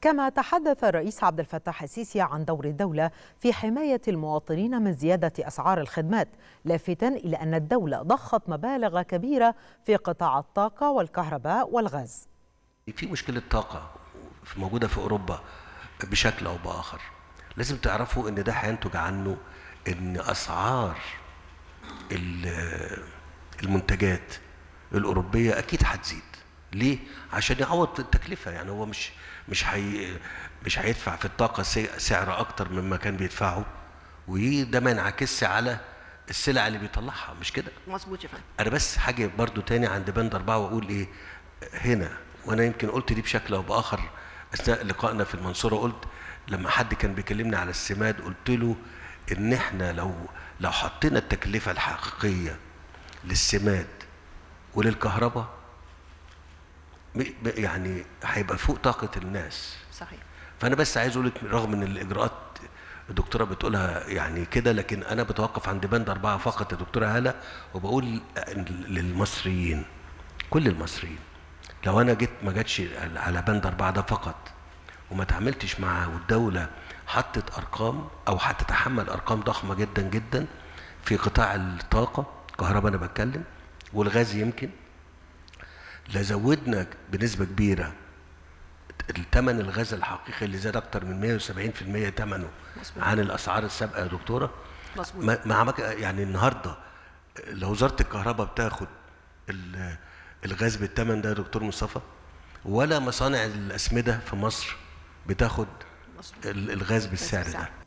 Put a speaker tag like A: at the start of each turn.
A: كما تحدث الرئيس عبد الفتاح السيسي عن دور الدولة في حماية المواطنين من زيادة أسعار الخدمات لافتا إلى أن الدولة ضخت مبالغ كبيرة في قطاع الطاقة والكهرباء والغاز
B: في مشكلة طاقة موجودة في أوروبا بشكل أو بآخر لازم تعرفوا إن ده هينتج عنه إن أسعار المنتجات الأوروبية أكيد هتزيد ليه؟ عشان يعوض التكلفة يعني هو مش مش هي مش هيدفع في الطاقة سعر أكتر مما كان بيدفعه وده ما ينعكسش على السلع اللي بيطلعها مش كده؟
C: مظبوط يا فندم
B: أنا بس حاجة برضو تاني عند بند أربعة وأقول إيه هنا وأنا يمكن قلت دي بشكل أو بآخر أثناء لقائنا في المنصورة قلت لما حد كان بيكلمني على السماد قلت له إن إحنا لو لو حطينا التكلفة الحقيقية للسماد وللكهرباء يعني هيبقى فوق طاقة الناس
C: صحيح
B: فأنا بس عايز أقول لك رغم إن الإجراءات الدكتورة بتقولها يعني كده لكن أنا بتوقف عند بند أربعة فقط يا دكتورة هالة وبقول للمصريين كل المصريين لو أنا جيت ما جاتش على بند أربعة ده فقط وما تعاملتش معاه والدولة حطت أرقام أو هتتحمل أرقام ضخمة جدا جدا في قطاع الطاقة كهرباء أنا بتكلم والغاز يمكن لزودنا بنسبة كبيرة الثمن الغاز الحقيقي اللي زاد أكتر من 170% ثمنه عن الأسعار السابقة يا دكتورة
C: مظبوط
B: مع يعني النهارده لو وزارة الكهرباء بتاخد الغاز بالثمن ده يا دكتور مصطفى ولا مصانع الأسمدة في مصر بتاخد الغاز بالسعر ده